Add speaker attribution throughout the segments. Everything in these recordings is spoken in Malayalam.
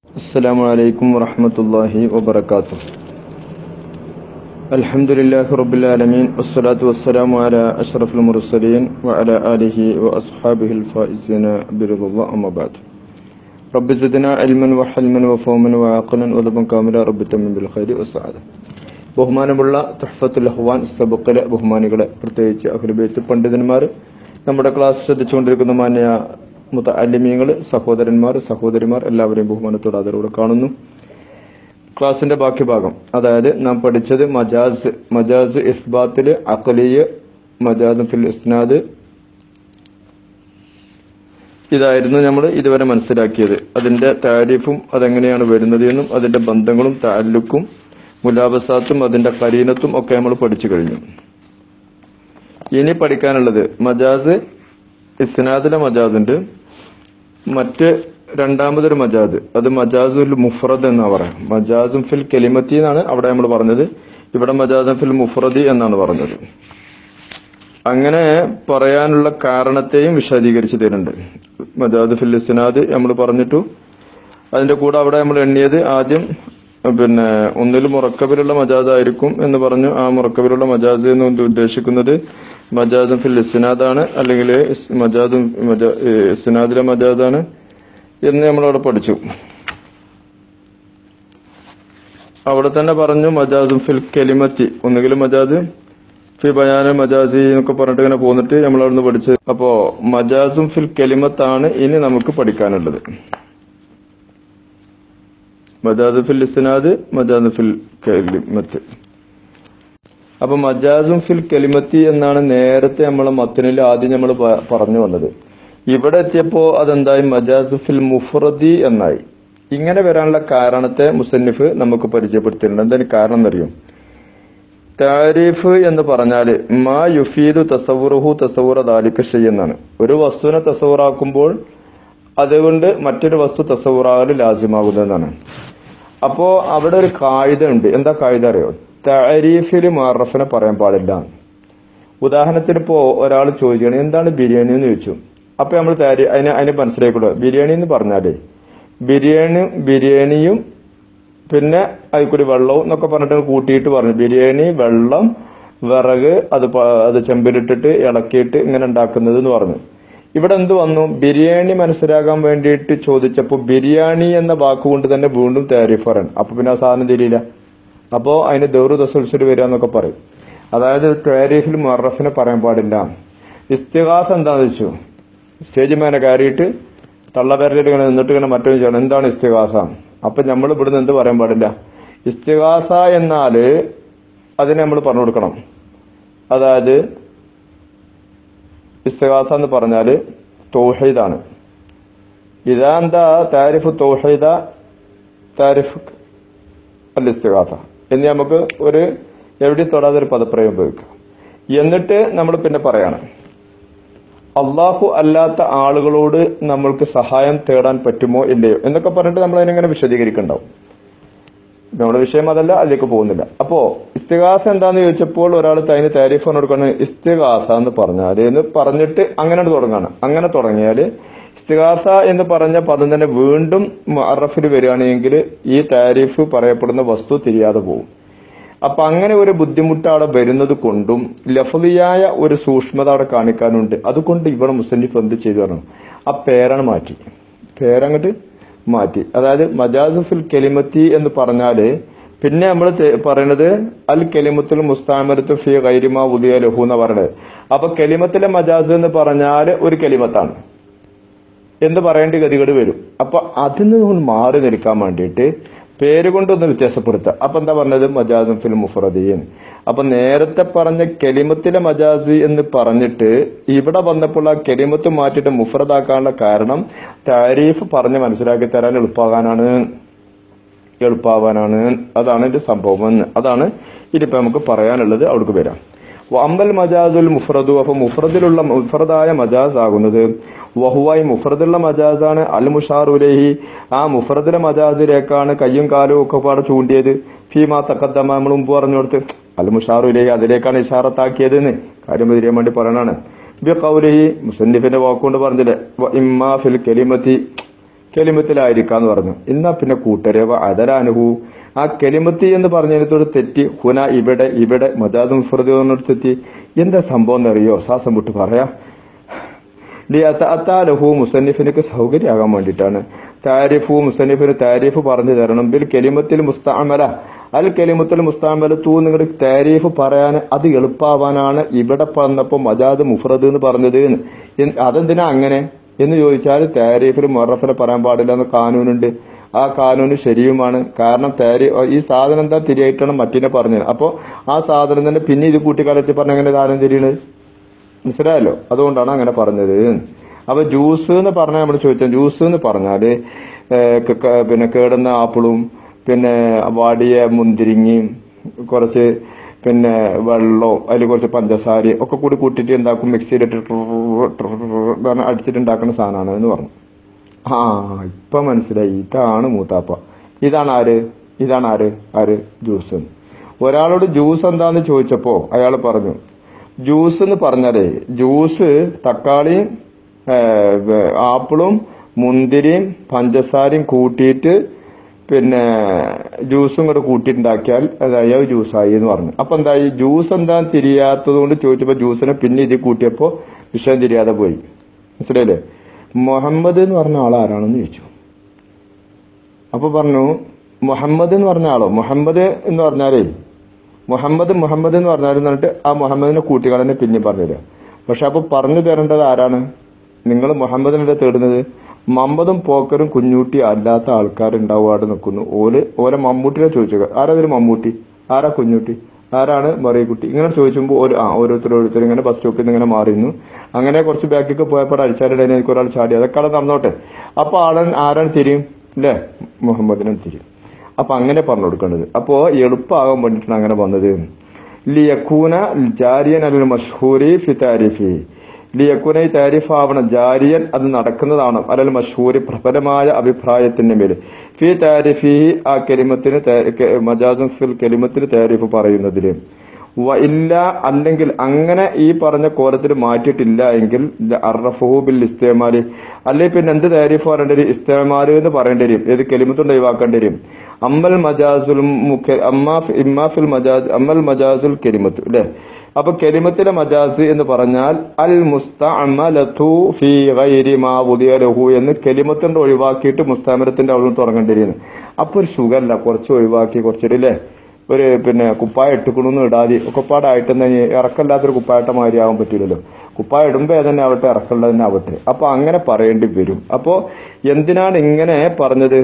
Speaker 1: السلام عليكم ورحمة الله وبركاته الحمد لله رب العالمين والصلاة والسلام على أشرف المرسلين وعلى آله وأصحابه الفائزين برضا الله أما بعد رب زدنا علما وحلما وفهما وعقلا وذبا كاملا رب تمن بالخير والسعادة ബഹുമാനമുള്ള തുഹഫത്തുൽ അഹ്വാൻ സബക്കിലെ ബഹുമാനികളെ പ്രത്യേകിച്ച് അഖിലബേത്ത് പണ്ഡിതന്മാർ നമ്മുടെ ക്ലാസ് ശ്രദ്ധിച്ചുകൊണ്ടിരിക്കുന്ന മാന്യ മുത്ത അലിമീങ്ങൾ സഹോദരന്മാർ സഹോദരിമാർ എല്ലാവരെയും ബഹുമാനത്തോടെ ആദരവോടെ കാണുന്നു ക്ലാസിന്റെ ബാക്കി ഭാഗം അതായത് നാം പഠിച്ചത് മജാസ് മജാസ് ഇസ്ബാത്തില് അഖലിയ് മജാദ് ഫിൽ ഇസ്നാദ് ഇതായിരുന്നു നമ്മൾ ഇതുവരെ മനസ്സിലാക്കിയത് അതിന്റെ താരീഫും അതെങ്ങനെയാണ് വരുന്നത് എന്നും അതിന്റെ ബന്ധങ്ങളും താലുക്കും മുലാബസാത്തും അതിന്റെ കരീനത്തും ഒക്കെ നമ്മൾ പഠിച്ചു കഴിഞ്ഞു ഇനി പഠിക്കാനുള്ളത് മജാസ് ഇസ്നാദിലെ മജാദുണ്ട് മറ്റ് രണ്ടാമതൊരു മജാദ് അത് മജാസുൽ മുഫ്രദ് എന്നാ പറയാം മജാസും ഫിൽ കെലിമത്തി എന്നാണ് അവിടെ നമ്മൾ പറഞ്ഞത് ഇവിടെ മജാസും ഫിൽ മുഫ്രദി എന്നാണ് പറഞ്ഞത് അങ്ങനെ പറയാനുള്ള കാരണത്തെയും വിശദീകരിച്ചു തരുന്നുണ്ട് മജാദ് ഫിൽ ഇസ്നാദ് നമ്മൾ പറഞ്ഞിട്ടു അതിന്റെ കൂടെ അവിടെ നമ്മൾ എണ്ണിയത് ആദ്യം പിന്നെ ഒന്നിൽ മുറക്കബിലുള്ള മജാദ് ആയിരിക്കും എന്ന് പറഞ്ഞു ആ മുറക്കബിലുള്ള മജാദ് എന്ന് കൊണ്ട് ഉദ്ദേശിക്കുന്നത് മജാദും ഫിൽ ഇസ്നാദാണ് അല്ലെങ്കിൽ ഇസ് മജാദും മജാ- ഏ, ഇസ്നാദിലെ മജാദാണ് എന്ന് നമ്മളവിടെ പഠിച്ചു അവിടെ തന്നെ പറഞ്ഞു മജാദും ഫിൽ കെലിമത്തി ഒന്നുകിൽ മജാദ് ഫി ബയാന മജാസി എന്നൊക്കെ പറഞ്ഞിട്ട് ഇങ്ങനെ പോന്നിട്ട് നമ്മൾ അവിടുന്ന് പഠിച്ച് അപ്പോ മജാസും ഫിൽ കെലിമത്താണ് ഇനി നമുക്ക് പഠിക്കാനുള്ളത് മജാദ് ഫിൽ ഇസ്നാദ് മജാദ് ഫിൽ കെലിമത്ത് അപ്പൊ മജാസും ഫിൽ കെലിമത്തി എന്നാണ് നേരത്തെ നമ്മളെ മത്തനിൽ ആദ്യം നമ്മൾ പറഞ്ഞു വന്നത് ഇവിടെ എത്തിയപ്പോ അതെന്തായി മജാസ് ഫിൽ മുഫ്രദി എന്നായി ഇങ്ങനെ വരാനുള്ള കാരണത്തെ മുസന്നിഫ് നമുക്ക് പരിചയപ്പെടുത്തിയിട്ടുണ്ട് എന്താണ് കാരണം എന്നറിയും താരീഫ് എന്ന് പറഞ്ഞാല് മാ യുഫീദു തസവുറുഹു തസവുറ ദാലിക ഷെയ് എന്നാണ് ഒരു വസ്തുവിനെ തസവുറാക്കുമ്പോൾ അതുകൊണ്ട് മറ്റൊരു വസ്തു തസവുറാകൽ ലാസിമാകുന്നതെന്നാണ് അപ്പോ അവിടെ ഒരു കായിക ഉണ്ട് എന്താ കായിക അറിയോ താരീഫിൽ മാറഫിനെ പറയാൻ പാടില്ല ഉദാഹരണത്തിന് ഇപ്പോ ഒരാൾ ചോദിക്കുകയാണ് എന്താണ് ബിരിയാണി എന്ന് ചോദിച്ചു അപ്പൊ നമ്മൾ താരി അതിന് അതിന് മനസ്സിലാക്കുള്ളൂ ബിരിയാണി എന്ന് പറഞ്ഞാലേ ബിരിയാണി ബിരിയാണിയും പിന്നെ അതിൽ കൂടി വെള്ളവും എന്നൊക്കെ പറഞ്ഞിട്ട് കൂട്ടിയിട്ട് പറഞ്ഞു ബിരിയാണി വെള്ളം വിറക് അത് പ- അത് ചെമ്പിലിട്ടിട്ട് ഇളക്കിയിട്ട് ഇങ്ങനെ ഉണ്ടാക്കുന്നത് എന്ന് പറഞ്ഞു ഇവിടെ എന്ത് വന്നു ബിരിയാണി മനസ്സിലാക്കാൻ വേണ്ടിയിട്ട് ചോദിച്ചപ്പോൾ ബിരിയാണി എന്ന വാക്കുകൊണ്ട് തന്നെ വീണ്ടും താരിഫ് പറയാൻ അപ്പൊ പിന്നെ ആ സാധനം തിരിയില്ല അപ്പോ അതിന് ദൗറു ദസുൽസുൽ വരിക എന്നൊക്കെ പറയും അതായത് താരിഫിൽ മറഫിനെ പറയാൻ പാടില്ല ഇസ്തിഹാസ എന്താന്ന് വെച്ചു സ്റ്റേജ് മേനെ കയറിയിട്ട് തള്ളപേരലിട്ട് ഇങ്ങനെ നിന്നിട്ട് ഇങ്ങനെ മറ്റൊരു ചെയ്യണം എന്താണ് ഇസ്തിഹാസ അപ്പൊ നമ്മൾ ഇവിടുന്ന് എന്ത് പറയാൻ പാടില്ല ഇസ്തിഹാസ എന്നാല് അതിനെ നമ്മൾ പറഞ്ഞു കൊടുക്കണം അതായത് ഇസ്തിഹാസ എന്ന് പറഞ്ഞാല് തൗഹീദാണ് ഇതാ എന്താ താരിഫ് തൗഹീദ താരിഫ് അൽ ഇസ്തിഹാസ എന്ന് നമുക്ക് ഒരു എവിടെ തൊടാതെ ഒരു പദപ്രയോഗം ഉപയോഗിക്കാം എന്നിട്ട് നമ്മൾ പിന്നെ പറയണം അള്ളാഹു അല്ലാത്ത ആളുകളോട് നമ്മൾക്ക് സഹായം തേടാൻ പറ്റുമോ ഇല്ലയോ എന്നൊക്കെ പറഞ്ഞിട്ട് നമ്മൾ അതിനെങ്ങനെ വിശദീകരിക്കണ്ടാവും നമ്മുടെ വിഷയം അതല്ല അതിലേക്ക് പോകുന്നില്ല അപ്പോ ഇസ്തിഹാസ എന്താന്ന് ചോദിച്ചപ്പോൾ ഒരാൾ അതിന് താരിഫ് കൊടുക്കണം ഇസ്തിഹാസ എന്ന് പറഞ്ഞാൽ എന്ന് പറഞ്ഞിട്ട് അങ്ങനെ തുടങ്ങാണ് അങ്ങനെ തുടങ്ങിയാല് ഇസ്തിഹാസ എന്ന് പറഞ്ഞ പദം തന്നെ വീണ്ടും അറഫിൽ വരികയാണെങ്കിൽ ഈ താരിഫ് പറയപ്പെടുന്ന വസ്തു തിരിയാതെ പോകും അപ്പൊ അങ്ങനെ ഒരു ബുദ്ധിമുട്ട് അവിടെ വരുന്നത് കൊണ്ടും ലഫലിയായ ഒരു സൂക്ഷ്മത അവിടെ കാണിക്കാനുണ്ട് അതുകൊണ്ട് ഇവിടെ മുസന്നിഫ് എന്ത് ചെയ്തു പറഞ്ഞു ആ പേരാണ് മാറ്റി പേരങ്ങോട്ട് മാറ്റി അതായത് മജാസുഫിൽ കെലിമത്തി എന്ന് പറഞ്ഞാല് പിന്നെ നമ്മൾ പറയണത് അൽ കെലിമത്തുൽ മുസ്താമരത്ത് ഫി ഗൈരിമ ഉദിയ ലഹു എന്ന് പറയണത് അപ്പൊ കെലിമത്തിലെ മജാസ് എന്ന് പറഞ്ഞാല് ഒരു കെലിമത്താണ് എന്ന് പറയേണ്ട ഗതികേട് വരും അപ്പൊ അതിൽ നിന്ന് മാറി നിൽക്കാൻ വേണ്ടിയിട്ട് പേര് കൊണ്ടൊന്ന് വ്യത്യാസപ്പെടുത്തുക അപ്പൊ എന്താ പറഞ്ഞത് മജാസും ഫിൽ മുഫറദീൻ അപ്പൊ നേരത്തെ പറഞ്ഞ കെലിമത്തിലെ മജാസി എന്ന് പറഞ്ഞിട്ട് ഇവിടെ വന്നപ്പോൾ ആ കെലിമത്ത് മാറ്റിയിട്ട് മുഫറദാക്കാനുള്ള കാരണം താരീഫ് പറഞ്ഞ് മനസ്സിലാക്കി തരാൻ എളുപ്പമാകാനാണ് എളുപ്പമാവാനാണ് അതാണ് ഇതിന്റെ സംഭവം എന്ന് അതാണ് ഇനിയിപ്പോ നമുക്ക് പറയാനുള്ളത് അവിടേക്ക് വരാം അമ്പൽ മജാസുൽ മുഫ്രദു അപ്പൊ മുഫ്രദിലുള്ള മുഫ്രദായ മജാസ് ആകുന്നത് വഹുവായി മുഫ്രദുള്ള മജാസാണ് അൽ മുഷാറുലഹി ആ മുഫ്രദിലെ മജാസിലേക്കാണ് കയ്യും കാലും ഒക്കെ പാടെ ചൂണ്ടിയത് ഫീമാ തക്കത്തമ്മ നമ്മൾ മുമ്പ് പറഞ്ഞു കൊടുത്ത് അൽ മുഷാറുലഹി അതിലേക്കാണ് ഇഷാറത്താക്കിയത് എന്ന് കാര്യം തിരിയാൻ വേണ്ടി പറയണാണ് ബി കൗലഹി മുസന്നിഫിന്റെ വാക്കുകൊണ്ട് പറഞ്ഞില്ലേ വ ഇമ്മാ ഫിൽ കെലിമത്തി കെലിമത്തിലായിരിക്കാന്ന് പറഞ്ഞു എന്നാ പിന്നെ കൂട്ടരവ അതരാനുഹു ആ കെലിമത്തി എന്ന് പറഞ്ഞതിനത്തോട് തെറ്റി ഹുന ഇവിടെ ഇവിടെ മജാദ് മുഫ്രദ് തെറ്റി എന്താ സംഭവം എന്നറിയോ ശ്വാസം വിട്ട് പറയാ ലിയത്താലഹു മുസന്നിഫിനക്ക് സൗകര്യമാകാൻ വേണ്ടിയിട്ടാണ് താരിഫു മുസന്നിഫിന് താരിഫ് പറഞ്ഞു തരണം ബിൽ കെലിമത്തിൽ മുസ്താമല അൽ കെലിമത്തിൽ മുസ്താമല തൂ നിങ്ങളുടെ താരിഫ് പറയാൻ അത് എളുപ്പാവാനാണ് ഇവിടെ വന്നപ്പോ മജാദ് മുഫ്രദ് എന്ന് പറഞ്ഞത് എന്ന്. എൻ- അതെന്തിനാ അങ്ങനെ എന്ന് ചോദിച്ചാൽ താരിഫിൽ മൊറഫിൽ പറയാൻ പാടില്ല എന്ന് കാനൂനുണ്ട് ആ കാനൂന് ശരിയുമാണ് കാരണം താരി ഈ സാധനം എന്താ തിരിയായിട്ടാണ് മറ്റിനെ പറഞ്ഞത് അപ്പോ ആ സാധനം തന്നെ പിന്നെ ഇത് കൂട്ടിക്കാലത്തി പറഞ്ഞ എങ്ങനെ കാര്യം തിരിയണത് മനസ്സിലായല്ലോ അതുകൊണ്ടാണ് അങ്ങനെ പറഞ്ഞത് അപ്പൊ ജ്യൂസ് എന്ന് പറഞ്ഞാൽ നമ്മൾ ചോദിച്ചാൽ ജ്യൂസ് എന്ന് പറഞ്ഞാല് ഏഹ് ക- ക- പിന്നെ കേടുന്ന ആപ്പിളും പിന്നെ വാടിയ മുന്തിരിങ്ങയും കുറച്ച് പിന്നെ വെള്ളവും അതിൽ കുറച്ച് പഞ്ചസാരയും ഒക്കെ കൂടി കൂട്ടിയിട്ട് എന്താക്കും മിക്സിയിലിട്ട് അടിച്ചിട്ട് ഉണ്ടാക്കുന്ന സാധനമാണ് എന്ന് പറഞ്ഞു ആ ഇപ്പൊ മനസ്സിലായി ഇതാണ് മൂത്താപ്പ ഇതാണ് ആര് ഇതാണ് ആര് ആര് ജ്യൂസ് എന്ന്. ഒരാളോട് ജ്യൂസ് എന്താന്ന് ചോദിച്ചപ്പോ അയാൾ പറഞ്ഞു ജ്യൂസ് എന്ന് പറഞ്ഞാലേ ജ്യൂസ് തക്കാളിയും ഏ, വേ- ആപ്പിളും മുന്തിരിയും പഞ്ചസാരയും കൂട്ടിയിട്ട് പിന്നെ ജ്യൂസും കൂടെ കൂട്ടിയിട്ടുണ്ടാക്കിയാൽ അതായി അത് ജ്യൂസായി എന്ന് പറഞ്ഞു അപ്പൊ എന്തായി ജ്യൂസ് എന്താ തിരിയാത്തത് കൊണ്ട് ചോദിച്ചപ്പോ ജ്യൂസിനെ പിന്നെ ഇതിൽ കൂട്ടിയപ്പോ വിഷയം തിരിയാതെ പോയി മനസ്സിലായില്ലേ മുഹമ്മദ് എന്ന് പറഞ്ഞ ആൾ ആരാണെന്ന് ചോദിച്ചു അപ്പൊ പറഞ്ഞു മുഹമ്മദ് എന്ന് പറഞ്ഞ ആളോ മുഹമ്മദ് എന്ന് പറഞ്ഞാലേ മുഹമ്മദ് മുഹമ്മദ് എന്ന് പറഞ്ഞാൽ എന്നിട്ട് ആ മുഹമ്മദിനെ കൂട്ടികളെന്നെ പിന്നെ പറഞ്ഞുതരാം പക്ഷെ അപ്പൊ പറഞ്ഞു തരേണ്ടത് ആരാണ് നിങ്ങൾ മുഹമ്മദിനെ തേടുന്നത് മമ്മദും പോക്കറും കുഞ്ഞൂട്ടി അല്ലാത്ത ആൾക്കാരുണ്ടാവും അവിടെ നിൽക്കുന്നു ഓല് ഓലെ മമ്മൂട്ടിനെ ചോദിച്ചു ആരാ ഒരു മമ്മൂട്ടി ആരാ കുഞ്ഞൂട്ടി ആരാണ് മറിയക്കുട്ടി ഇങ്ങനെ ചോദിച്ചുമ്പോൾ ഒരു ആ ഓരോരുത്തർ ഓരോരുത്തർ ഇങ്ങനെ ബസ് സ്റ്റോപ്പിൽ നിന്ന് ഇങ്ങനെ മാറിയിരുന്നു അങ്ങനെ കുറച്ച് ബാക്കിലേക്ക് പോയപ്പോൾ അടിച്ചാലിടയിൽ എനിക്ക് ഒരാൾ ചാടി അതൊക്കെ അവിടെ നടന്നോട്ടെ അപ്പൊ ആളൻ ആരാണ് തിരിയും അല്ലേ മുഹമ്മദിനെ തിരിയും അപ്പൊ അങ്ങനെ പറഞ്ഞു കൊടുക്കേണ്ടത് അപ്പോ എളുപ്പമാകാൻ വേണ്ടിയിട്ടാണ് അങ്ങനെ വന്നത് ലിയക്കൂന ജാരിയൻ അൽ മഷ്ഹൂരി ഫി താരിഫി ലിയക്കൂന ഈ താരിഫ് ആവണം ജാരിയൻ അത് നടക്കുന്നതാണ് അലൽ മഷ്ഹൂരി പ്രബലമായ അഭിപ്രായത്തിന്റെ മേൽ ഫി താരിഫി ആ കെലിമത്തിന് താ- കെ- മജാസും ഫിൽ കെലിമത്തിന് താരിഫ് പറയുന്നതില് വ ഇല്ല അല്ലെങ്കിൽ അങ്ങനെ ഈ പറഞ്ഞ കോലത്തിൽ മാറ്റിയിട്ടില്ല എങ്കിൽ അറഫഹു ബിൽ ഇസ്തേമാല് അല്ലെ പിന്നെ എന്ത് താരിഫ് പറയേണ്ടി വരും ഇസ്തേമാല് എന്ന് പറയേണ്ടി വരും ഏത് കെലിമത്തുണ്ട് ഒഴിവാക്കേണ്ടി വരും അമ്മൽ മജാസുൽ മുഖ- അമ്മാ ഫി- ഇമ്മാ ഫിൽ മജാസ് അമ്മൽ മജാസുൽ കെലിമത്ത് അല്ലെ അപ്പൊ കെലിമത്തിലെ മജാസ് എന്ന് പറഞ്ഞാൽ അൽ മുസ്തഅമലതു ഫീ ഗൈരി മാ വുദിയ ലഹു എന്ന് കെലിമത്തിന്റെ ഒഴിവാക്കിയിട്ട് മുസ്താമരത്തിന്റെ അവിടെ നിന്ന് തുടങ്ങേണ്ടി വരുന്നു അപ്പൊ ഒരു സുഖമല്ല കുറച്ച് ഒഴിവാക്കി കുറച്ചൊരു ഇല്ലേ ഒരു പിന്നെ കുപ്പായ ഇട്ടുക്കണമെന്ന് ഇടാതെ ഒക്കെപ്പാടായിട്ട് ഇറക്കല്ലാത്തൊരു കുപ്പായിട്ട മാതിരി ആവാൻ പറ്റില്ലല്ലോ കുപ്പായ ഇടുമ്പോ തന്നെ ആവട്ടെ ഇറക്കമുള്ളത് തന്നെ ആവട്ടെ അപ്പൊ അങ്ങനെ പറയേണ്ടി വരും അപ്പോ എന്തിനാണ് ഇങ്ങനെ പറഞ്ഞത്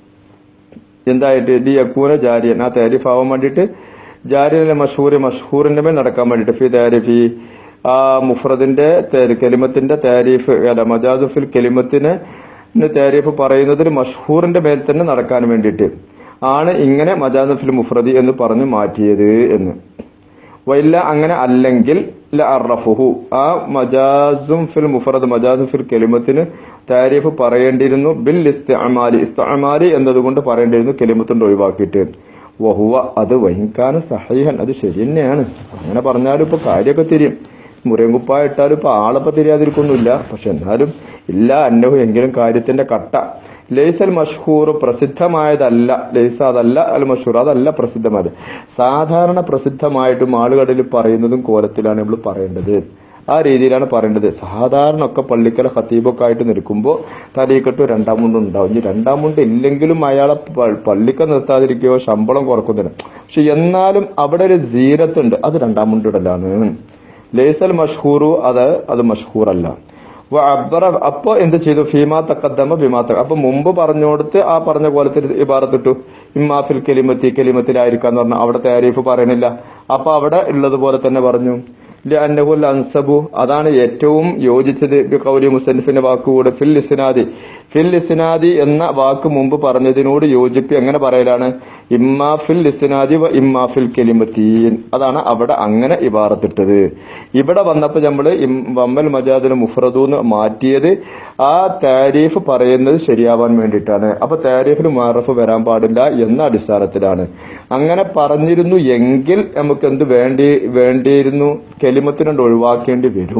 Speaker 1: എന്തായിട്ട് ദി യക്കൂന ജാരിയൻ ആ താരിഫ് ആവാൻ വേണ്ടിയിട്ട് ജാരിയനിലെ മഷൂർ മഷൂറിന്റെ മേൽ നടക്കാൻ വേണ്ടിയിട്ട് ഫി താരിഫി ആ മുഫ്രദിന്റെ തേര് കെലിമത്തിന്റെ താരിഫ് അല്ല മജാദുഫിൽ കെലിമത്തിന് താരിഫ് പറയുന്നതിൽ മഷൂറിന്റെ മേൽ തന്നെ നടക്കാൻ വേണ്ടിയിട്ട് ആണ് ഇങ്ങനെ മജാദുഫിൽ മുഫ്രദി എന്ന് പറഞ്ഞ് മാറ്റിയത് എന്ന് വല്ല അങ്ങനെ അല്ലെങ്കിൽ ല അറഫുഹു ആ മജാസും ഫിൽ മുഫറദ് മജാസും ഫിൽ കെലിമത്തിന് താരിഫ് പറയേണ്ടിയിരുന്നു ബിൽ ഇസ്തഅമാലി ഇസ്തഅമാലി എന്നതുകൊണ്ട് പറയേണ്ടിയിരുന്നു കെലിമത്തുണ്ട് ഒഴിവാക്കിയിട്ട് വഹുവ അത് വഹിക്കാന സഹീഹൻ അത് ശരി തന്നെയാണ് അങ്ങനെ പറഞ്ഞാലും ഇപ്പൊ കാര്യമൊക്കെ തിരിയും മുറിയും കുപ്പായ ഇട്ടാലും ഇപ്പൊ ആളിപ്പോ തിരിയാതിരിക്കൊന്നുമില്ല പക്ഷെ എന്നാലും ഇല്ല അന്നഹു എങ്കിലും കാര്യത്തിന്റെ കട്ട ലൈസൽ മഷ്ഹൂർ പ്രസിദ്ധമായതല്ല ലൈസ അതല്ല അൽ മഷൂർ അതല്ല പ്രസിദ്ധമായത് സാധാരണ പ്രസിദ്ധമായിട്ടും ആളുകളിൽ പറയുന്നതും കോലത്തിലാണ് നമ്മൾ പറയേണ്ടത് ആ രീതിയിലാണ് പറയേണ്ടത് സാധാരണ ഒക്കെ പള്ളിക്കല ഖത്തീബൊക്കെ ആയിട്ട് നിൽക്കുമ്പോൾ തലയിക്കെട്ട് രണ്ടാം മുണ്ട് ഉണ്ടാവും ഇനി രണ്ടാം മുണ്ട് ഇല്ലെങ്കിലും അയാളെ പ- പള്ളിക്ക നിർത്താതിരിക്കുകയോ ശമ്പളം കുറക്കുന്നില്ല പക്ഷെ എന്നാലും അവിടെ ഒരു ജീരത്തുണ്ട് അത് രണ്ടാം മുണ്ടിടലാണ് ലേസൽ മഷ്ഹൂറു അത് അത് മഷ്ഹൂറല്ല അബ്ബറ അപ്പൊ എന്ത് ചെയ്തു ഫീമാ തക്കദ്ദമ ബിമാ തക്ക അപ്പൊ മുമ്പ് പറഞ്ഞോടത്ത് ആ പറഞ്ഞ കോലത്തിൽ ഇബാറത്തിട്ടു ഇമ്മാഫിൽ കെലിമത്തി കെലിമത്തിലായിരിക്കാന്ന് പറഞ്ഞു അവിടെ താരീഫ് പറയണില്ല അപ്പൊ അവിടെ ഉള്ളതുപോലെ തന്നെ പറഞ്ഞു അന്നഹുൽ അൻസബു അതാണ് ഏറ്റവും യോജിച്ചത് ബി കൗലി മുസന്നിഫിന്റെ വാക്കുകൂടെ ഫിൽ ഇസ്നാദി ഫിൽ ഇസ്നാദി എന്ന വാക്ക് മുമ്പ് പറഞ്ഞതിനോട് യോജിപ്പ് എങ്ങനെ പറയലാണ് ഇമ്മാ ഫിൽ ഇസ്നാദി വ ഇമ്മാ ഫിൽ കെലിമത്തീൻ അതാണ് അവിടെ അങ്ങനെ ഇബാറത്തിട്ടത് ഇവിടെ വന്നപ്പോ നമ്മള് ഇം- വമ്മൽ മജാദിന് മുഫ്രദു എന്ന് മാറ്റിയത് ആ താരീഫ് പറയുന്നത് ശരിയാവാൻ വേണ്ടിയിട്ടാണ് അപ്പൊ താരീഫിന് മാറഫ് വരാൻ പാടില്ല എന്ന അടിസ്ഥാനത്തിലാണ് അങ്ങനെ പറഞ്ഞിരുന്നു എങ്കിൽ നമുക്ക് എന്ത് വേണ്ടി വേണ്ടിയിരുന്നു കെലിമത്തിനുണ്ട് ഒഴിവാക്കേണ്ടി വരും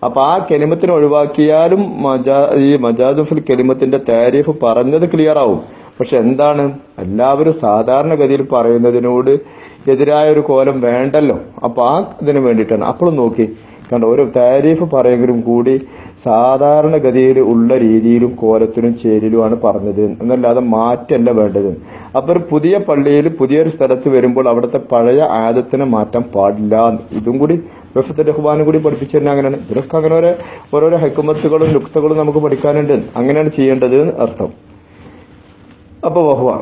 Speaker 1: അപ്പൊ ആ കെലിമത്തിനെ ഒഴിവാക്കിയാലും മജാ ഈ മജാദുഫിൽ കെലിമത്തിന്റെ താരീഫ് പറഞ്ഞത് ക്ലിയർ ആവും പക്ഷെ എന്താണ് എല്ലാവരും സാധാരണഗതിയിൽ പറയുന്നതിനോട് എതിരായ ഒരു കോലം വേണ്ടല്ലോ അപ്പൊ ആ ഇതിന് വേണ്ടിയിട്ടാണ് അപ്പോഴും നോക്കി കണ്ടോ ഒരു താരീഫ് പറയെങ്കിലും കൂടി സാധാരണഗതിയിൽ ഉള്ള രീതിയിലും കോലത്തിലും ചേരിലുമാണ് പറഞ്ഞത് എന്നല്ലാതെ മാറ്റല്ല വേണ്ടത് അപ്പൊ ഒരു പുതിയ പള്ളിയിൽ പുതിയൊരു സ്ഥലത്ത് വരുമ്പോൾ അവിടുത്തെ പഴയ ആദത്തിനെ മാറ്റാൻ പാടില്ല ഇതും കൂടി റഫത്ത് റഹ്മാനും കൂടി പഠിപ്പിച്ചു തന്നെ അങ്ങനെയാണ് ഇതിലൊക്കെ അങ്ങനെ ഓരോ ഓരോരോ ഹെക്കുമത്തുകളും ലുക്തകളും നമുക്ക് പഠിക്കാനുണ്ട് അങ്ങനെയാണ് ചെയ്യേണ്ടത് എന്ന് അർത്ഥം അപ്പൊ വഹുവ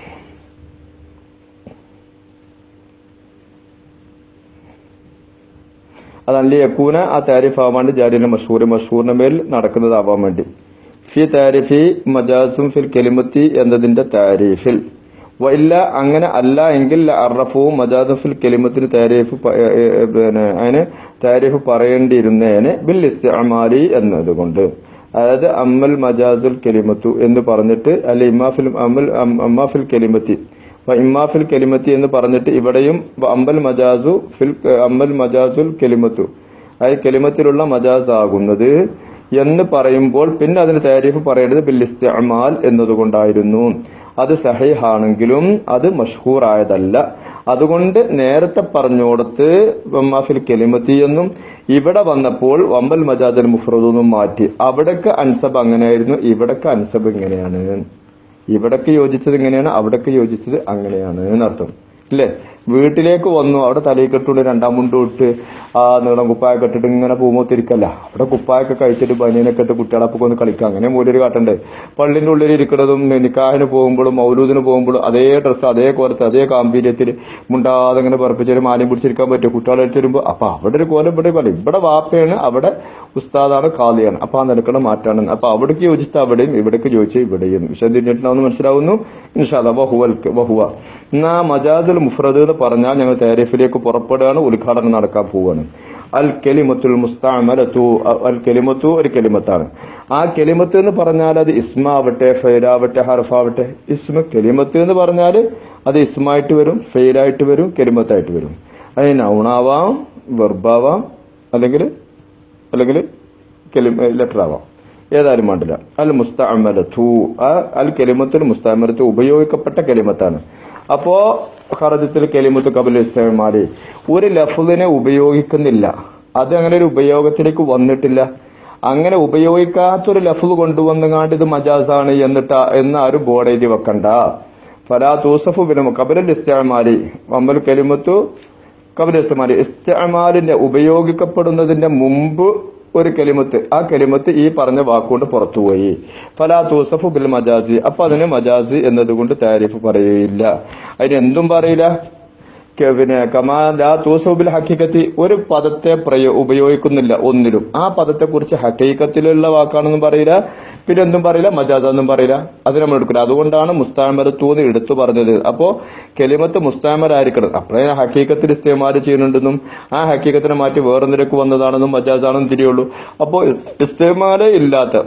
Speaker 1: അതല്ല യക്കൂന ആ താരിഫ് ആവാൻ വേണ്ടി ജാരിന്റെ മഷൂർ മഷൂറിന്റെ മേൽ നടക്കുന്നതാവാൻ വേണ്ടി ഫി താരിഫി മജാസും ഫിൽ കെലിമത്തി എന്നതിന്റെ താരീഫിൽ വല്ല അങ്ങനെ അല്ല എങ്കിൽ അറഫവും മജാദും ഫിൽ കെലിമത്തിന് താരീഫ് പ- ഏ, ഏ, പിന്നെ അതിന് താരീഫ് പറയേണ്ടിയിരുന്നേനെ ബിൽ ഇസ്തിഅമാലി എന്നതുകൊണ്ട് അതായത് അമ്മൽ മജാസുൽ കെലിമത്തു എന്ന് പറഞ്ഞിട്ട് അല്ല ഇമാഫിൽ അമ്മൽ അം- അമ്മാഫിൽ കെലിമത്തി വ ഇമ്മാഫിൽ കെലിമത്തി എന്ന് പറഞ്ഞിട്ട് ഇവിടെയും വ അമ്പൽ മജാസു ഫിൽ അമ്പൽ മജാസുൽ കെലിമത്തു അതായത് കെലിമത്തിലുള്ള മജാസ് ആകുന്നത് എന്ന് പറയുമ്പോൾ പിന്നെ അതിന് താരീഫ് പറയേണ്ടത് ബിൽ ഇസ്തിഅമാൽ എന്നതുകൊണ്ടായിരുന്നു അത് സഹീഹാണെങ്കിലും അത് മഷ്ഹൂർ ആയതല്ല അതുകൊണ്ട് നേരത്തെ പറഞ്ഞോടത്ത് വമ്മാഫിൽ കെലിമത്തി എന്നും ഇവിടെ വന്നപ്പോൾ വമ്പൽ മജാദൽ മുഫ്രദ് എന്നും മാറ്റി അവിടൊക്കെ അൻസബ് അങ്ങനെയായിരുന്നു ഇവിടൊക്കെ അൻസബ് ഇങ്ങനെയാണ് ഇവിടൊക്കെ യോജിച്ചത് ഇങ്ങനെയാണ് അവിടൊക്കെ യോജിച്ചത് അങ്ങനെയാണ് എന്നർത്ഥം ഇല്ലേ വീട്ടിലേക്ക് വന്നു അവിടെ തലയിൽ കെട്ടുകൊണ്ട് രണ്ടാം മുണ്ടും ഇട്ട് ആ നീളം കുപ്പായൊക്കെ ഇട്ടിട്ട് ഇങ്ങനെ പൂമോത്തിരിക്കല്ല അവിടെ കുപ്പായൊക്കെ കഴിച്ചിട്ട് ബനിയനൊക്കെ ഇട്ട് കുട്ടികളപ്പൊക്കെ ഒന്ന് കളിക്കാം അങ്ങനെ മൂലൊരു കാട്ടുണ്ട് പള്ളിന്റെ ഉള്ളിൽ ഇരിക്കുന്നതും നിക്കാഹിന് പോകുമ്പോഴും മൗലൂദിന് പോകുമ്പോഴും അതേ ഡ്രസ്സ് അതേ കോലത്ത് അതേ കാമ്പീര്യത്തിൽ മുണ്ടാതെ ഇങ്ങനെ പറപ്പിച്ചൊരു മാലയും പിടിച്ചിരിക്കാൻ പറ്റും കുട്ടികളെ എടുത്ത് വരുമ്പോൾ അപ്പൊ അവിടെ ഒരു കോലം ഇവിടെ പോലെ ഇവിടെ വാപ്പയാണ് അവിടെ ഉസ്താദാണ് കാളിയാണ് അപ്പൊ ആ നിലക്കുള്ള മാറ്റാണ് അപ്പൊ അവിടേക്ക് യോജിച്ച അവിടെയും ഇവിടേക്ക് യോജിച്ച് ഇവിടെയും വിഷയം തിരിഞ്ഞിട്ടുണ്ടാവുന്ന മനസ്സിലാവുന്നു ഇൻഷാല്ല വഹുവൽ വഹുവ എന്നാ മജാദുൽ മുഫ്രദ് എന്ന് പറഞ്ഞാൽ ഞങ്ങൾ താരിഫിലേക്ക് പുറപ്പെടുകയാണ് ഉദ്ഘാടനം നടക്കാൻ പോവുകയാണ് അൽ കെലിമത്തുൽ മുസ്താമലത്തു അൽ കെലിമത്തു ഒരു കെലിമത്താണ് ആ കെലിമത്ത് എന്ന് പറഞ്ഞാൽ അത് ഇസ്മാവട്ടെ ഫെയിലാവട്ടെ ഹർഫാവട്ടെ ഇസ്മ കെലിമത്ത് എന്ന് പറഞ്ഞാൽ അത് ഇസ്മായിട്ട് വരും ഫെയിലായിട്ട് വരും കെലിമത്തായിട്ട് വരും അത് നൗണാവാം വെർബാവാം അല്ലെങ്കിൽ അല്ലെങ്കിൽ ലെറ്റർ ആവാം ഏതായാലും വേണ്ടില്ല അൽ മുസ്തഅമലത്തു ആ അൽ കെലിമത്തിൽ മുസ്തഅമലത്ത് ഉപയോഗിക്കപ്പെട്ട കെലിമത്താണ് അപ്പോ ഖറജത്തിൽ കെലിമത്ത് കബൽ ഇസ്തമാലി ഒരു ലഫ്ദിനെ ഉപയോഗിക്കുന്നില്ല അത് അങ്ങനെ ഒരു ഉപയോഗത്തിലേക്ക് വന്നിട്ടില്ല അങ്ങനെ ഉപയോഗിക്കാത്തൊരു ലഫ്ദ് കൊണ്ടുവന്നുകാണ്ട് ഇത് മജാസാണ് എന്നിട്ട് എന്ന് ആരും ബോർഡ് എഴുതി വെക്കണ്ട ഫലാ തൂസഫു ബിനു കബലൽ ഇസ്തമാലി വമ്പൽ കെലിമത്തു കബൽ ഇസ്തമാലി ഇസ്തമാലിന്റെ ഉപയോഗിക്കപ്പെടുന്നതിന്റെ മുമ്പ് ഒരു കെലിമത്ത് ആ കെലിമത്ത് ഈ പറഞ്ഞ വാക്കുകൊണ്ട് പുറത്തുപോയി ഫലാ തൂസഫു ബിൽ മജാസി അപ്പൊ അതിന് മജാസി എന്നതുകൊണ്ട് താരിഫ് പറയുകയില്ല അതിന് എന്തും പറയില്ല ക- പിന്നെ കമാ ലാ തൂസഫു ബിൽ ഹക്കീക്കത്തി ഒരു പദത്തെ പ്രയോ ഉപയോഗിക്കുന്നില്ല ഒന്നിലും ആ പദത്തെ കുറിച്ച് ഹക്കീക്കത്തിലുള്ള വാക്കാണെന്നും പറയില്ല പിന്നെ എന്തും പറയില്ല മജാസ് എന്നും പറയില്ല അത് നമ്മൾ എടുക്കില്ല അതുകൊണ്ടാണ് മുസ്താമരത്തൂന്ന് എടുത്തു പറഞ്ഞത് അപ്പോ കെലിമത്ത് മുസ്താമരായിരിക്കണം അപ്പോഴേ ഹക്കീക്കത്തിൽ ഇസ്തേമാല് ചെയ്യുന്നുണ്ടെന്നും ആ ഹക്കീക്കത്തിനെ മാറ്റി വേറൊന്നിലേക്ക് വന്നതാണെന്നും മജാസാണെന്നും തിരിയുള്ളൂ അപ്പോൾ ഇസ്തേമാല് ഇല്ലാത്ത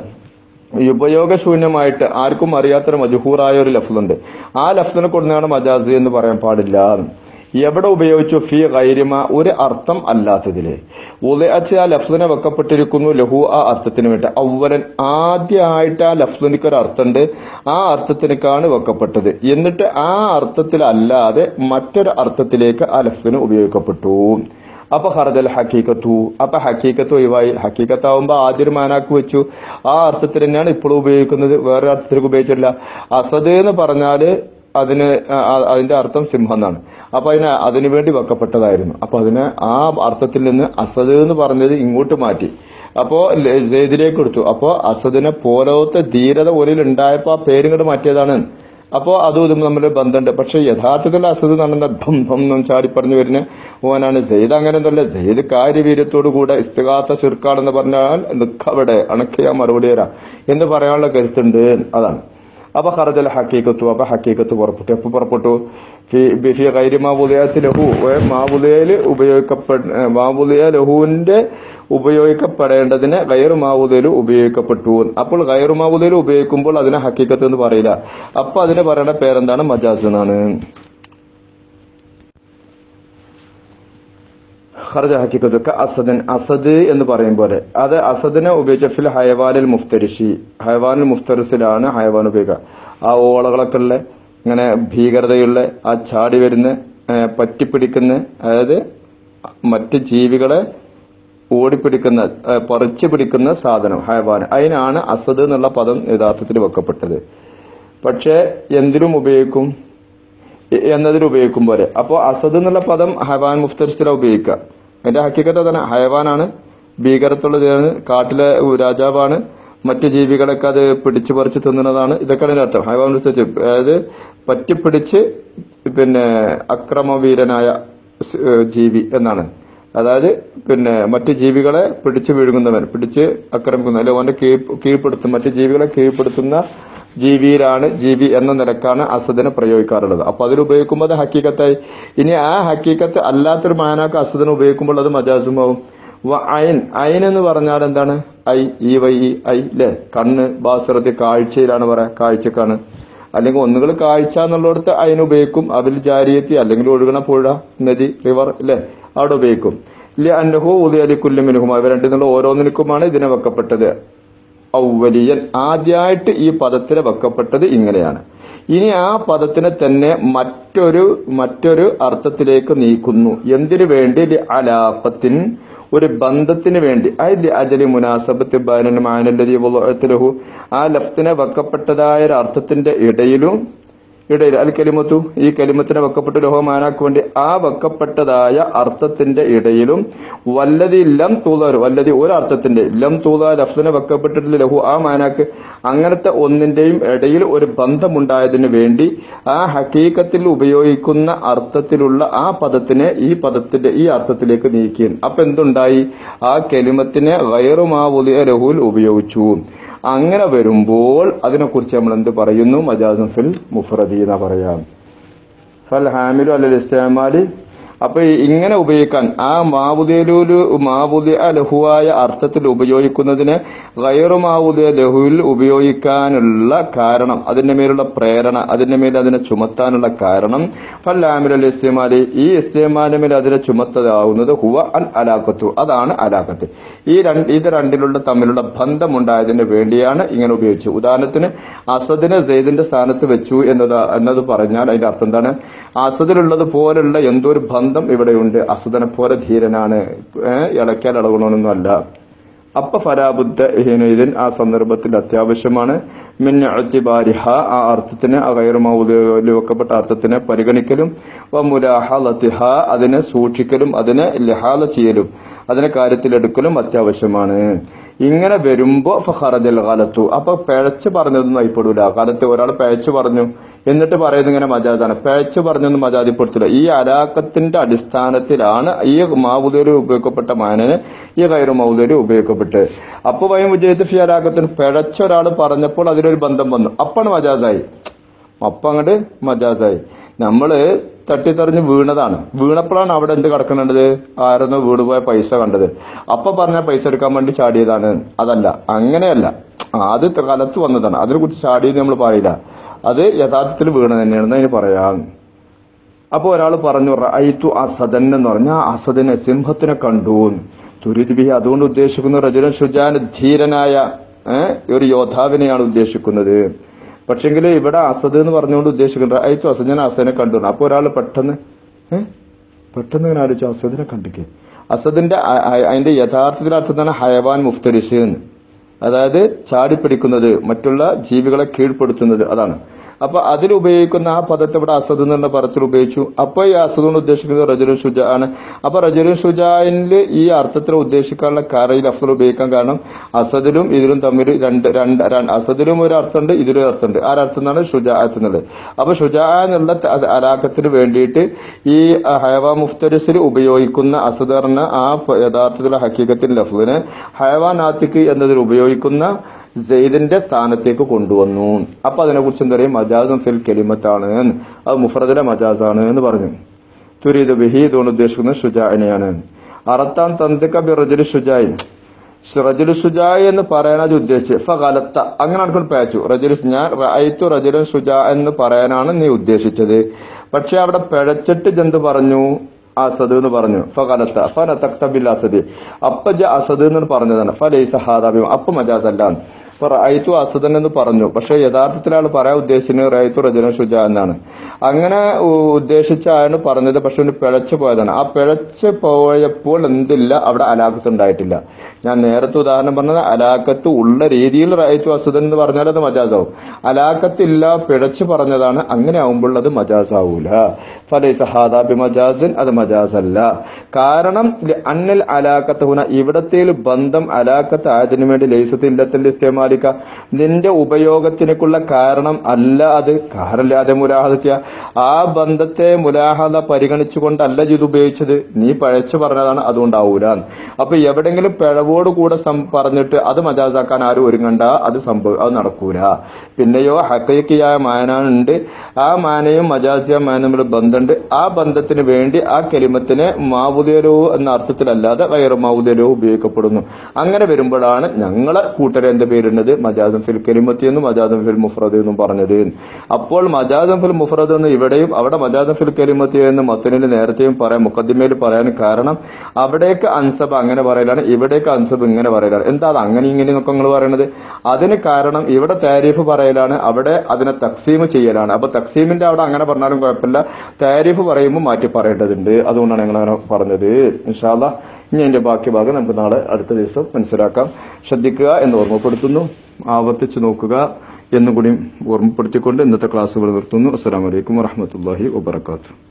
Speaker 1: ഈ ഉപയോഗശൂന്യമായിട്ട് ആർക്കും അറിയാത്തൊരു മജഹൂറായ ഒരു ലഫ്ലുണ്ട് ആ ലഫ്ലിനെ കൊണ്ടാണ് മജാസ് എന്ന് പറയാൻ പാടില്ല എവിടെ ഉപയോഗിച്ചു ഫി ഗൈരിമ ഒരു അർത്ഥം അല്ലാത്തതില് ഉദയച്ച് ആ ലഫ്ലിനെ വെക്കപ്പെട്ടിരിക്കുന്നു ലഹു ആ അർത്ഥത്തിന് വേണ്ടി ഔവലൻ ആദ്യമായിട്ട് ആ ലഫ്ലിനിക്ക് ഒരു അർത്ഥമുണ്ട് ആ അർത്ഥത്തിനേക്കാണ് വെക്കപ്പെട്ടത് എന്നിട്ട് ആ അർത്ഥത്തിലല്ലാതെ മറ്റൊരു അർത്ഥത്തിലേക്ക് ആ ലഫ്ലിന് ഉപയോഗിക്കപ്പെട്ടു അപ്പൊ ഹർദൽ ഹക്കീക്കത്തു അപ്പൊ ഹക്കീക്കത്ത് ഒഴിവായി ഹക്കീക്കത്താവുമ്പോ ആദ്യം ഒരു മാനാക്ക് വെച്ചു ആ അർത്ഥത്തിൽ തന്നെയാണ് ഇപ്പോഴും ഉപയോഗിക്കുന്നത് വേറെ അർത്ഥത്തിലേക്ക് ഉപയോഗിച്ചിട്ടില്ല അസദ് എന്ന് പറഞ്ഞാല് അതിന് ആ- ആ- അതിന്റെ അർത്ഥം സിംഹം എന്നാണ് അപ്പൊ അതിന് അതിനു വേണ്ടി വെക്കപ്പെട്ടതായിരുന്നു അപ്പൊ അതിനെ ആ അർത്ഥത്തിൽ നിന്ന് അസദ് എന്ന് പറഞ്ഞത് ഇങ്ങോട്ട് മാറ്റി അപ്പോ ല- സെയ്ദിലേക്ക് എടുത്തു അപ്പോ അസദിനെ പോലത്തെ ധീരത ഒരിൽ ഉണ്ടായപ്പോ ആ പേരിങ്ങോട്ട് മാറ്റിയതാണ് അപ്പോ അതും ഇതും തമ്മിൽ ബന്ധമുണ്ട് പക്ഷെ യഥാർത്ഥത്തിൽ അസദ് നടന്ന ഭം ഭം എന്നും ചാടി പറഞ്ഞു വരുന്ന ഓനാണ് സെയ്ദ് അങ്ങനെ ഒന്നല്ല സെയ്ദ് കാര്യവീര്യത്തോടു കൂടെ ഇസ്തികാത്ത ചുരുക്കാണെന്ന് പറഞ്ഞാൽ നിക്കവിടെ അണക്കിയ മറുപടി തരാം എന്ന് പറയാനുള്ള കരുത്തുണ്ട് അതാണ് അപ്പൊ ഖറജൽ ഹക്കീക്കത്തു അപ്പൊ ഹക്കീക്കത്ത് പുറപ്പെട്ടു എപ്പോ പുറപ്പെട്ടു ഫി ബിഫി ഗൈരി മാബുദയത്ത് ലഹു ഏ, മാബുദയല് ഉപയോഗിക്കപ്പെട്ട ഏ, മാബുദയ ലഹുവിന്റെ ഉപയോഗിക്കപ്പെടേണ്ടതിന് ഗൈർ മാവുതയിൽ ഉപയോഗിക്കപ്പെട്ടു അപ്പോൾ ഗൈർ മാവുതയിൽ ഉപയോഗിക്കുമ്പോൾ അതിനെ ഹക്കീക്കത്ത് എന്ന് പറയില്ല അപ്പൊ അതിന് പറയേണ്ട പേരെന്താണ് മജാസ് എന്നാണ് ഖർജ ഹക്കിക്കത്തൊക്കെ അസദൻ അസദ് എന്ന് പറയും പോലെ അത് അസദിനെ ഉപയോഗിച്ച ഫിൽ ഹയവാനിൽ മുഫ്തരിഷി ഹയവാനിൽ മുഫ്തരിസിലാണ് ഹയവാൻ ഉപയോഗിക്കുക ആ ഓളകളൊക്കെ ഉള്ള ഇങ്ങനെ ഭീകരതയുള്ള ആ ചാടി വരുന്ന ഏ, പറ്റിപ്പിടിക്കുന്ന അതായത് മറ്റ് ജീവികളെ ഓടിപ്പിടിക്കുന്ന ഏ, പറിച്ചു പിടിക്കുന്ന സാധനം ഹയവാൻ അതിനാണ് അസദ് എന്നുള്ള പദം യഥാർത്ഥത്തിൽ വെക്കപ്പെട്ടത് പക്ഷേ എന്തിനും ഉപയോഗിക്കും എ- എന്നതിൽ ഉപയോഗിക്കും പോലെ അപ്പോൾ അസദ് എന്നുള്ള പദം ഹയവാൻ മുഫ്തരിസില ഉപയോഗിക്കുക അതിന്റെ ഹക്കീക്കത്ത് തന്നെ ഹയവാനാണ് ഭീകരത്തുള്ളതാണ് കാട്ടിലെ രാജാവാണ് മറ്റു ജീവികളൊക്കെ അത് പിടിച്ചു പറിച്ച് തിന്നുന്നതാണ് ഇതൊക്കെയാണ് ഇതിന്റെ അർത്ഥം ഹയവാൻ മുഫ്തരിച്ച് അതായത് പറ്റിപ്പിടിച്ച് പിന്നെ അക്രമവീരനായ സ്- ഏഹ് ജീവി എന്നാണ് അതായത് പിന്നെ മറ്റു ജീവികളെ പിടിച്ചു വീഴുന്നവൻ പിടിച്ച് ആക്രമിക്കുന്ന അല്ലെ ഓന്റെ കീഴ് കീഴ്പ്പെടുത്തും മറ്റു ജീവികളെ കീഴ്പ്പെടുത്തുന്ന ജീവിയിലാണ് ജീവി എന്ന നിലക്കാണ് അസദിനെ പ്രയോഗിക്കാറുള്ളത് അപ്പൊ അതിൽ ഉപയോഗിക്കുമ്പോൾ അത് ഹക്കീക്കത്തായി ഇനി ആ ഹക്കീക്കത്ത് അല്ലാത്തൊരു മാനാക്ക് അസദിനെ ഉപയോഗിക്കുമ്പോൾ അത് മജാസുമാവും വ അയൻ അയൻ എന്ന് പറഞ്ഞാൽ എന്താണ് ഐ ഈ വൈ ഈ ഐ ല്ലേ കണ്ണ് ബാസറത്തി കാഴ്ചയിലാണ് പറയാ കാഴ്ചക്കാണ് അല്ലെങ്കിൽ ഒന്നുകൾ കാഴ്ച എന്നുള്ളിടത്ത് അതിന് ഉപയോഗിക്കും അതിൽ ജാരിയത്തി അല്ലെങ്കിൽ ഒഴുകണ പുഴ നദി റിവർ അല്ലേ അവിടെ ഉപയോഗിക്കും ഇല്ല അന്നഹു ഉദയലി കുല്ലുമിനുഹും അവ രണ്ടിനുള്ള ഓരോന്നിനുക്കുമാണ് ഇതിനെ വെക്കപ്പെട്ടത് ഔവലിയൻ ആദ്യമായിട്ട് ഈ പദത്തിന് വെക്കപ്പെട്ടത് ഇങ്ങനെയാണ് ഇനി ആ പദത്തിനെ തന്നെ മറ്റൊരു മറ്റൊരു അർത്ഥത്തിലേക്ക് നീക്കുന്നു എന്തിനു വേണ്ടി ലി അലാഖത്തിൻ ഒരു ബന്ധത്തിന് വേണ്ടി അയ് അജലി മുനാസബത്ത് ബാനു ആ ലഫ്തിനെ വെക്കപ്പെട്ടതായ ഒരു അർത്ഥത്തിന്റെ ഇടയിലും ഇടയിൽ അൽ കലിമത്തു ഈ കലിമത്തിനെ വെക്കപ്പെട്ട ലഹോമാനാക്ക് വേണ്ടി ആ വെക്കപ്പെട്ടതായ അർത്ഥത്തിന്റെ ഇടയിലും വല്ലതി ലം തൂതാർ വല്ലതി ഒരു അർത്ഥത്തിന്റെ ലം തൂതാ ലഫ്സിനെ വെക്കപ്പെട്ടിട്ടുള്ള ലഹു ആ മാനാക്ക് അങ്ങനത്തെ ഒന്നിന്റെയും ഇടയിൽ ഒരു ബന്ധമുണ്ടായതിനു വേണ്ടി ആ ഹക്കീക്കത്തിൽ ഉപയോഗിക്കുന്ന അർത്ഥത്തിലുള്ള ആ പദത്തിനെ ഈ പദത്തിന്റെ ഈ അർത്ഥത്തിലേക്ക് നീക്കി അപ്പൊ എന്തുണ്ടായി ആ കലിമത്തിനെ വയറുമാവുലിയ ലഹുൽ ഉപയോഗിച്ചു അങ്ങനെ വരുമ്പോൾ അതിനെക്കുറിച്ച് നമ്മൾ എന്ത് പറയുന്നു മജാസും ഫിൽ മുഫ്രദി എന്ന് പറയാം ഫൽ ഹാമിലു അല്ലൽ ഇസ്ലാമാലി അപ്പൊ ഈ ഇങ്ങനെ ഉപയോഗിക്കാൻ ആ മാവുദിയലൂല് മാവുദി ലഹുവായ അർത്ഥത്തിൽ ഉപയോഗിക്കുന്നതിന് ഗൈറു മാവുദിയ ലഹുവിൽ ഉപയോഗിക്കാനുള്ള കാരണം അതിന്റെ മേലുള്ള പ്രേരണ അതിന്റെ മേൽ അതിനെ ചുമത്താനുള്ള കാരണം ഫൽ ഹാമിലു അൽ ഇസ്ലാമാലി ഈ ഇസ്ലാമാലിന്റെ മേൽ അതിനെ ചുമത്തതാവുന്നത് ഹുവ അൽ അലാഖത്തു അതാണ് അലാഖത്ത് ഈ രണ്ട് ഇത് രണ്ടിലുള്ള തമ്മിലുള്ള ബന്ധമുണ്ടായതിന് വേണ്ടിയാണ് ഇങ്ങനെ ഉപയോഗിച്ചത് ഉദാഹരണത്തിന് അസദിനെ സെയ്ദിന്റെ സ്ഥാനത്ത് വെച്ചു എന്നത് എന്നത് പറഞ്ഞാൽ അതിന്റെ അർത്ഥം എന്താണ് അസദിലുള്ളത് പോലുള്ള എന്തോ ഒരു ബന്ധം ഇവിടെയുണ്ട് അസദനെ പോലെ ധീരനാണ് ഏഹ് ഇളക്കാൻ ഇളകണമെന്നൊന്നും അല്ല അപ്പൊ ഫരാബുദ്ധ ഇതിൻ ആ സന്ദർഭത്തിൽ അത്യാവശ്യമാണ് മിന്നഅത്തിബാരിഹ ആ അർത്ഥത്തിന് ആ ഗൈറുമൗലിൽ വെക്കപ്പെട്ട അർത്ഥത്തിനെ പരിഗണിക്കലും വ മുലാഹലത്തിഹ അതിനെ സൂക്ഷിക്കലും അതിനെ ലഹാല ചെയ്യലും അതിനെ കാര്യത്തിലെടുക്കലും അത്യാവശ്യമാണ് ഇങ്ങനെ വരുമ്പോ ഫഹറജൽ കാലത്തു അപ്പൊ പിഴച്ച് പറഞ്ഞതൊന്നും ആയിപ്പെടൂല കാലത്ത് ഒരാൾ പിഴച്ചു പറഞ്ഞു എന്നിട്ട് പറയുന്നത് ഇങ്ങനെ മജാദാണ് പിഴച്ചു പറഞ്ഞൊന്നും മജാദിപ്പെടുത്തില്ല ഈ അലാക്കത്തിന്റെ അടിസ്ഥാനത്തിലാണ് ഈ മാവുതേര് ഉപയോഗിക്കപ്പെട്ട മാനന് ഈ കയറു മൗതേര് ഉപയോഗിക്കപ്പെട്ട് അപ്പൊ വയം വിജയത്ത് ഫി അലാക്കത്തിന് പിഴച്ച ഒരാൾ പറഞ്ഞപ്പോൾ അതിലൊരു ബന്ധം വന്നു അപ്പാണ് മജാദായി അപ്പൊ അങ്ങോട്ട് മജാസായി നമ്മള് തട്ടിത്തെറിഞ്ഞ് വീണതാണ് വീണപ്പോഴാണ് അവിടെ എന്ത് കിടക്കുന്നുണ്ടത് ആരെന്നോ വീട് പോയ പൈസ കണ്ടത് അപ്പൊ പറഞ്ഞ പൈസ എടുക്കാൻ വേണ്ടി ചാടിയതാണ് അതല്ല അങ്ങനെയല്ല അത് കലത്ത് വന്നതാണ് അതിനെ കുറിച്ച് ചാടിയത് നമ്മൾ പറയില്ല അത് യഥാർത്ഥത്തിൽ വീണ തന്നെയാണെന്ന് അതിന് പറയാം അപ്പൊ ഒരാൾ പറഞ്ഞു ഐത്തു അസദൻ എന്ന് പറഞ്ഞ ആ അസദിനെ സിംഹത്തിനെ കണ്ടു തുരിദ്ബി അതുകൊണ്ട് ഉദ്ദേശിക്കുന്ന റജുലൻ ഷുജാൻ ധീരനായ ഏഹ്, ഒരു യോദ്ധാവിനെയാണ് ഉദ്ദേശിക്കുന്നത് പക്ഷെങ്കിൽ ഇവിടെ അസദ് എന്ന് പറഞ്ഞുകൊണ്ട് ഉദ്ദേശിക്കുന്നത് അയച്ചു അസദ് ഞാൻ അസദിനെ കണ്ടു അപ്പൊ ഒരാൾ പെട്ടെന്ന് ഏഹ് പെട്ടെന്ന് ഇങ്ങനെ ആലോചിച്ചു അസദിനെ കണ്ടിക്കേ അസദിന്റെ അ- അ- അതിന്റെ യഥാർത്ഥത്തിൽ അർത്ഥത്താണ് ഹയവാൻ മുഫ്തരിഷ് എന്ന് അതായത് ചാടിപ്പിടിക്കുന്നത് മറ്റുള്ള ജീവികളെ കീഴ്പ്പെടുത്തുന്നത് അതാണ് അപ്പൊ അതിൽ ഉപയോഗിക്കുന്ന ആ പദത്തെ ഇവിടെ അസദ് എന്നുള്ള പദത്തിൽ ഉപയോഗിച്ചു അപ്പൊ ഈ അസദ് കൊണ്ട് ഉദ്ദേശിക്കുന്നത് റജുലുൻ ഷുജ ആണ് അപ്പൊ റജുലുൻ ഷുജാനിൽ ഈ അർത്ഥത്തിൽ ഉദ്ദേശിക്കാനുള്ള കാരയിൽ അഫ്സൽ ഉപയോഗിക്കാൻ കാരണം അസദിലും ഇതിലും തമ്മിൽ രണ്ട് രണ്ട് രണ്ട് അസദിലും ഒരു അർത്ഥമുണ്ട് ഇതിലും ഒരു അർത്ഥമുണ്ട് ആ അർത്ഥം എന്നാണ് ഷുജാഅത്ത് എന്നുള്ളത് അപ്പൊ ഷുജാ എന്നുള്ള ത- അത് അലാഖത്തിന് വേണ്ടിയിട്ട് ഈ ഹയവാ മുഫ്തരിസിൽ ഉപയോഗിക്കുന്ന അസദ് പറഞ്ഞ ആ പ- യഥാർത്ഥത്തിലുള്ള ഹക്കീകത്തിൽ ലഫ്ലിന് ഹയവാനാത്തിക്ക് എന്നതിൽ ഉപയോഗിക്കുന്ന സെയ്ദിന്റെ സ്ഥാനത്തേക്ക് കൊണ്ടുവന്നു അപ്പൊ അതിനെ കുറിച്ച് എന്താ പറയുക മജാസും ഫിൽ കെലിമത്താണ് അത് മുഫറദിലെ മജാസാണ് എന്ന് പറഞ്ഞു തുരീദ് ബിഹി ഇതുകൊണ്ട് ഉദ്ദേശിക്കുന്നത് ഷുജാഇനെയാണ് അറത്താൻ തന്തിക്ക ബി റജുലി ഷുജായി റജുലു ഷുജായി എന്ന് പറയാനാണ് ഉദ്ദേശിച്ചത് ഫലത്ത അങ്ങനെ ആർക്കും പേച്ചു റജുലു ഞാൻ റഅയ്തു റജുലൻ ഷുജാ എന്ന് പറയാനാണ് നീ ഉദ്ദേശിച്ചത് പക്ഷെ അവിടെ പിഴച്ചിട്ട് ജന്തു പറഞ്ഞു അസദ് എന്ന് പറഞ്ഞു ഫകലത്ത ഫനതക്ത ബിൽ അസദ് അപ്പ ജ അസദ് എന്ന് പറഞ്ഞതാണ് ഫലൈസ ഹാദാബി അപ്പ മജാസല്ല അപ്പൊ റൈത്തു അസദൻ എന്ന് പറഞ്ഞു പക്ഷെ യഥാർത്ഥത്തിൽ ആൾ പറയാൻ ഉദ്ദേശിച്ചത് റൈത്തു റജന ഷുജ എന്നാണ് അങ്ങനെ ഉ- ഉദ്ദേശിച്ച ആളാണ് പറഞ്ഞത് പക്ഷെ ഒന്ന് പിഴച്ചു പോയതാണ് ആ പിഴച്ചു പോയപ്പോൾ എന്തില്ല അവിടെ അലാഖത്ത് ഉണ്ടായിട്ടില്ല ഞാൻ നേരത്തെ ഉദാഹരണം പറഞ്ഞത് അലാഖത്ത് ഉള്ള രീതിയിൽ റൈത്തു അസദൻ എന്ന് പറഞ്ഞാൽ അത് മജാസാവും അലാഖത്തില്ല പിഴച്ചു പറഞ്ഞതാണ് അങ്ങനെ ആവുമ്പോൾ അത് മജാസാവൂല ഫലൈസ ഹാദാബി മജാസിൻ അത് മജാസല്ല കാരണം ലി അന്നൽ അലാഖത്ത് ഹുന ഇവിടത്തേൽ ബന്ധം അലാഖത്ത് ആയതിനു വേണ്ടി ലൈസത്തില്ലത്തിന്റെ ഇസ്തേമാലിക്ക നിന്റെ ഉപയോഗത്തിനേക്കുള്ള കാരണം അല്ല അത് കാരല്ലാതെ മുലാഹത്യ ആ ബന്ധത്തെ മുലാഹത പരിഗണിച്ചുകൊണ്ടല്ല ഇത് ഉപയോഗിച്ചത് നീ പഴച്ചു പറഞ്ഞതാണ് അതുകൊണ്ടാവൂല അപ്പൊ എവിടെങ്കിലും പിഴവോട് കൂടെ സം- പറഞ്ഞിട്ട് അത് മജാസാക്കാൻ ആരും ഒരുങ്ങണ്ട അത് സംഭവം അത് നടക്കൂല പിന്നെയോ ഹക്കൈക്കിയായ മാനാനുണ്ട് ആ മാനയും മജാസിയ മാനും തമ്മിൽ ബന്ധമുണ്ട് ആ ബന്ധത്തിന് വേണ്ടി ആ കെലിമത്തിനെ മാവുദേലോ എന്ന അർത്ഥത്തിലല്ലാതെ വയറ് മാവുദേലോ ഉപയോഗിക്കപ്പെടുന്നു അങ്ങനെ വരുമ്പോഴാണ് ഞങ്ങളെ കൂട്ടരെ എന്ത് പേരുള്ളത് മജാദം ഫിൽ കെലിമത്തി എന്നും മജാദം ഫിൽ മുഫ്രദ് എന്നും പറഞ്ഞത് അപ്പോൾ മജാദം ഫിൽ മുഫ്രദ് എന്ന് ഇവിടെയും അവിടെ മജാദം ഫിൽ കെലിമത്തി എന്ന് മത്തനിൽ നേരത്തെയും പറയാം മുഖദ്ദിമയിൽ പറയാൻ കാരണം അവിടേക്ക് അൻസബ് അങ്ങനെ പറയലാണ് ഇവിടേക്ക് അൻസബ് ഇങ്ങനെ പറയലാണ് എന്താ അത് അങ്ങനെ ഇങ്ങനെ എന്നൊക്കെ നിങ്ങൾ പറയണത് അതിന് കാരണം ഇവിടെ താരീഫ് പറയലാണ് അവിടെ അതിനെ തക്സീം ചെയ്യലാണ് അപ്പൊ തക്സീമിന്റെ അവിടെ അങ്ങനെ പറഞ്ഞാലും കുഴപ്പമില്ല താരീഫ് പറയുമ്പോൾ മാറ്റി പറയേണ്ടതുണ്ട് അതുകൊണ്ടാണ് ഞങ്ങൾ അങ്ങനെ പറഞ്ഞത് ഇൻഷാല്ല ഇനി അതിന്റെ ബാക്കി ഭാഗം നമുക്ക് നാളെ അടുത്ത ദിവസം മനസ്സിലാക്കാം ശ്രദ്ധിക്കുക എന്ന് ഓർമ്മപ്പെടുത്തുന്നു ആവർത്തിച്ച് നോക്കുക എന്നും കൂടി ഓർമ്മപ്പെടുത്തിക്കൊണ്ട് ഇന്നത്തെ ക്ലാസ്സുകൾ നിർത്തുന്നു അസ്സലാമലൈക്കും വറഹമത്തല്ലാഹി വബർക്കാത്തു